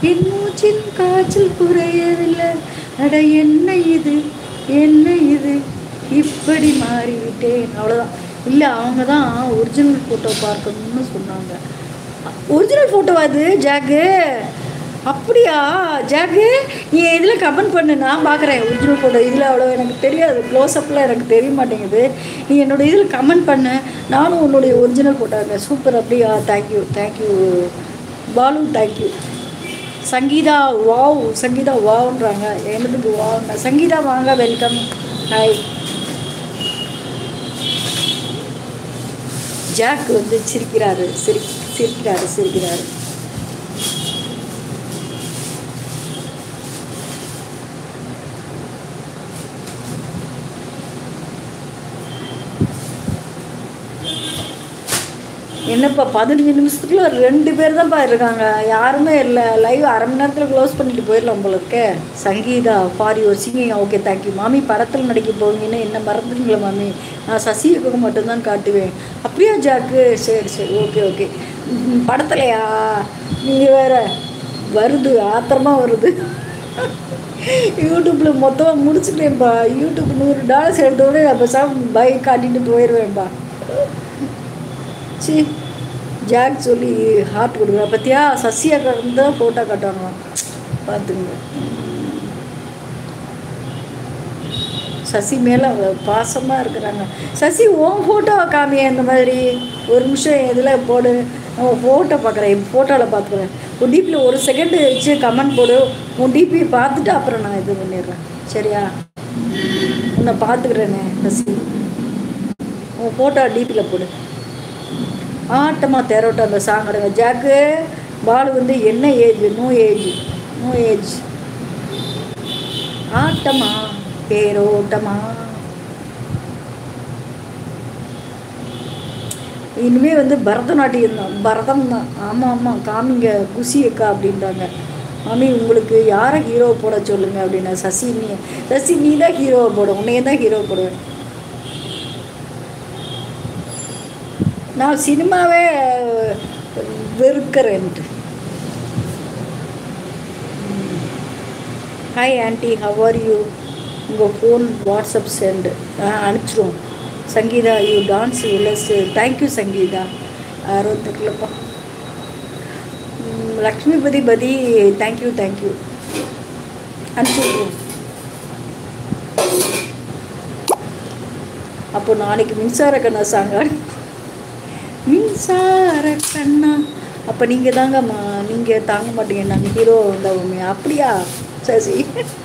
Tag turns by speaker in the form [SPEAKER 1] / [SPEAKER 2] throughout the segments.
[SPEAKER 1] என் மூச்சின் காய்ச்சல் குறையவில்லை அட என்ன இது என்ன இது இப்படி மாறிவிட்டேன் அவ்வளோதான் இல்லை அவங்க தான் ஒரிஜினல் ஃபோட்டோ பார்க்கணும்னு சொன்னாங்க ஒரிஜினல் ஃபோட்டோவா அது ஜாக்கு அப்படியா ஜாக்கு நீ இதில் கமெண்ட் பண்ணு நான் பார்க்குறேன் ஒரிஜினல் ஃபோட்டோ இதில் அவ்வளோ எனக்கு தெரியாது க்ளோஸ்அப்பில் எனக்கு தெரிய மாட்டேங்குது நீ என்னோட இதில் கமெண்ட் பண்ணு நானும் உன்னுடைய ஒரிஜினல் ஃபோட்டோ சூப்பர் அப்படியா thank you thank you Balu thank you Sangeetha wow Sangeetha வாவ்ன்றாங்க என்னதுக்கு வாவ்ங்க சங்கீதா வாங்க வெல்கம் ஹாய் ஜாக் வந்து சிரிக்கிறாரு சிரி சிரிக்கிறாரு சிரிக்கிறாரு என்னப்பா பதினஞ்சு நிமிஷத்துக்குள்ள ரெண்டு பேர் தான்ப்பா இருக்காங்க யாருமே இல்லை லைவ் அரை மணி நேரத்தில் க்ளோஸ் பண்ணிட்டு போயிடலாம் போல இருக்கே Sangeetha for your singing okay thank you மாமி படத்தில் நடிக்க போவீங்கன்னு என்ன மறந்துட்டீங்களா மாமி நான் சசிவுக்கு மட்டும்தான் காட்டுவேன் அப்படியா ஜாக்கு சரி சரி ஓகே ஓகே ம், படத்துலையா நீங்கள் வேற வருது ஆத்திரமா வருது யூடியூப்பில் மொத்தமாக முடிச்சுட்டேன்ப்பா யூடியூப் நூறு டாலர்ஸ் எடுத்தோடனே அப்போ சார் பைக் காட்டிட்டு போயிடுவேன்ப்பா சி ஜாக் சொல்லி ஹார்ட் கொடுக்குறா பார்த்தியா சசியா தான் ஃபோட்டோ காட்டுவாங்களாம் பார்த்துங்க சசி மேலே பாசமாக இருக்கிறாங்க சசி உன் ஃபோட்டோவை காமிய இந்த மாதிரி ஒரு நிமிஷம் இதில் போடு நான் ஃபோட்டோ பார்க்குறேன் ஃபோட்டோவில் பார்த்துக்கிறேன் உன் டிபியில் ஒரு செகண்டு வச்சு கமெண்ட் போடு உன் டிபியை பார்த்துட்டு அப்புறம் நான் இது பண்ணிடுறேன் சரியா உன்னை பார்த்துக்கிறேனே சசி உன் ஃபோட்டோ டிபியில் போடு ஆட்டமா தேரோட்டம் அந்த சாங் அடுங்க ஜாக்கு பாலு வந்து என்ன age no age no age ஆட்டமா தேரோட்டமா இனிமே வந்து பரதநாட்டியம் தான் பரதம் தான் ஆமாம் ஆமாம் காமிங்க குஷி அக்கா அப்படின்றாங்க மாமி உங்களுக்கு யாரை ஹீரோ போட சொல்லுங்க அப்படின்னா சசி நீ சசி நீ தான் ஹீரோவை போட உன்னையே தான் ஹீரோ போடுவேன் நான் சினிமாவே வெறுக்கிறேன்ட்டு hi aunty how are you உங்கள் ஃபோன் வாட்ஸ்அப் சென்டு அனுப்பிச்சிடுவோம் சங்கீதா யூ டான்ஸ் வில்லஸ் தேங்க்யூ சங்கீதா யாரும் தெரியலப்பா ம், லக்ஷ்மிபதி பதி தேங்க்யூ தேங்க்யூ அனுப்பிச்சுட்ருவோம் அப்போ நாளைக்கு மின்சார கண்ணா சாங்க மின்சார கண்ணா அப்போ நீங்கள் தாங்கம்மா நீங்கள் தாங்க மாட்டீங்க நாங்கள் ஹீரோ வந்தவங்க அப்படியா சசி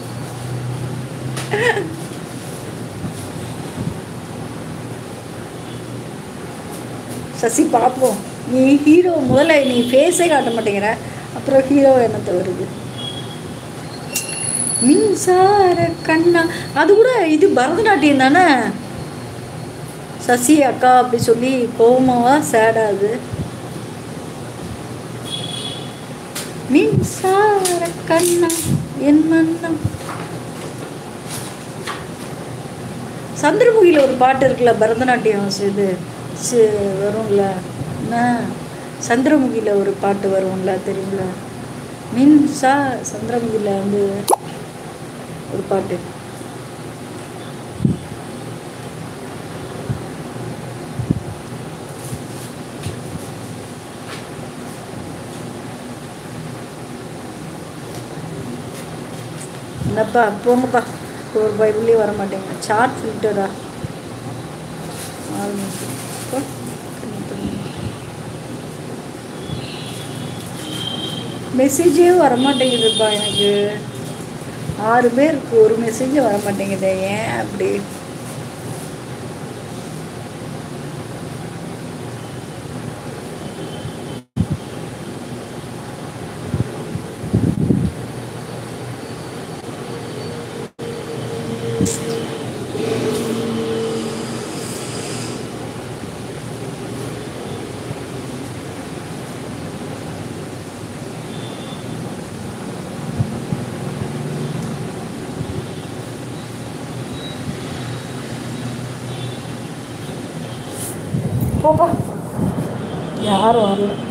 [SPEAKER 1] சசி பார்ப்போம் நீ ஹீரோ முதல்ல நீ ஃபேஸே காட்ட மாட்டேங்கிற அப்புறம் ஹீரோ என்னத்தை வருது மின்சார கண்ணா அது கூட இது பரதநாட்டியம் தானே சசி அக்கா அப்படி சொல்லி கோவமாவா சேடாது மின்சார கண்ணா என் மன்னம் சந்திரமுகியில் ஒரு பாட்டு இருக்குல்ல பரதநாட்டியம் இது சி- வரும்ல என்ன சந்திரமுகியில் ஒரு பாட்டு வரும்ல தெரியுங்களா மின்சா சந்திரமுகியில் வந்து ஒரு பாட்டு என்னப்பா போங்கப்பா ஒரு பைபிளே வர மாட்டேங்க சார்ட் ஃபில்டரா மெசேஜே வர மாட்டேங்குதுப்பா எனக்கு ஆறு பேருக்கு ஒரு மெசேஜே வர மாட்டேங்குதே ஏன் அப்படி போப்பா யாரும் வரல